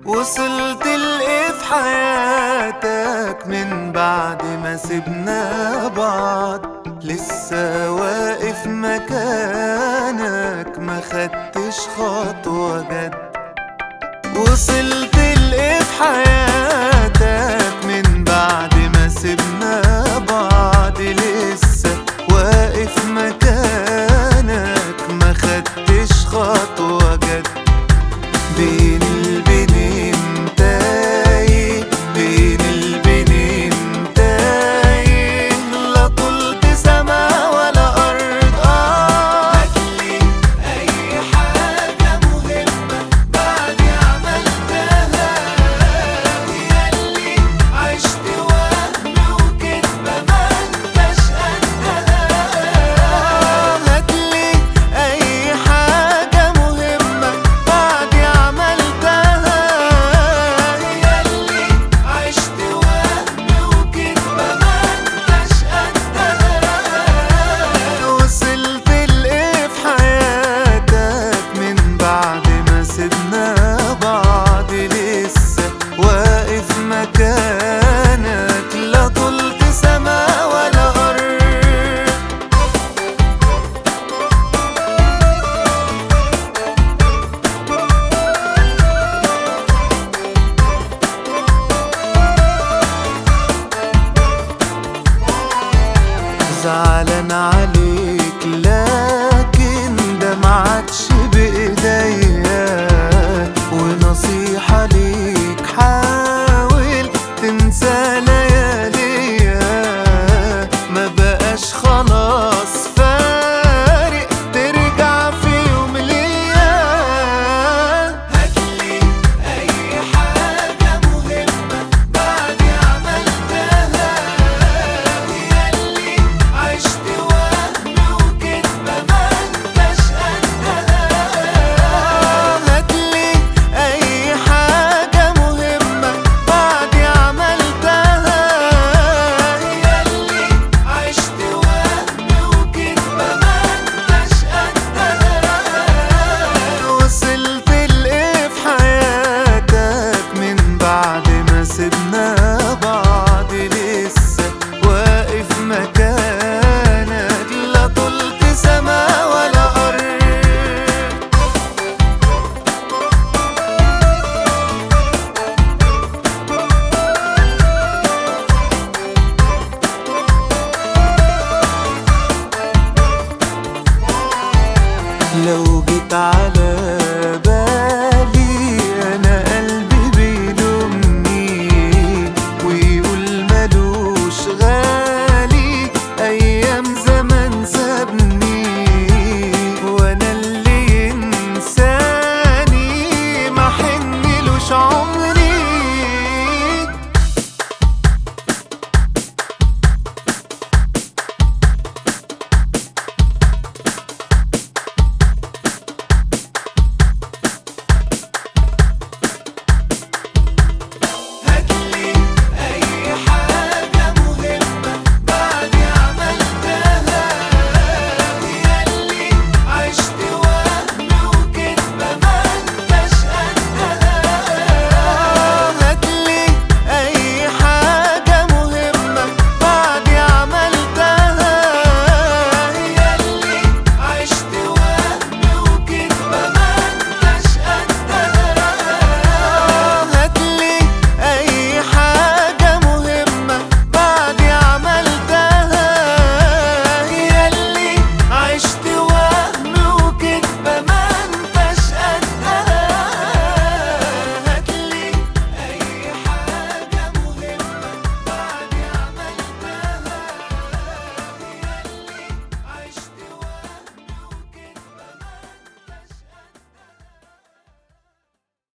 وصلت لإيه في حياتك من بعد ما سيبنا بعض لسه واقف مكانك ما خدتش خطوة جد وصلت لإيه في حياتك من بعد ما سيبنا بعض لسه واقف مكانك ما خدتش خطوة جد بين البنين تايه بين البنين تايه لا طلت سما ولا أرض آه هاتلي أي حاجة مهمة بعد عملتها ياللي عشت وهم وكدبة ما انتش قدها هاتلي أي حاجة مهمة بعد عملتها ياللي عشت وهم وكدبة ما انتش قدها وصلت لإيه في حياتك من بعد ما سيبنا بعض لسه واقف مكانك لا طلت سما ولا أرض زعلان عليك لكن ده ما عادش بايديا ونصيحة ليك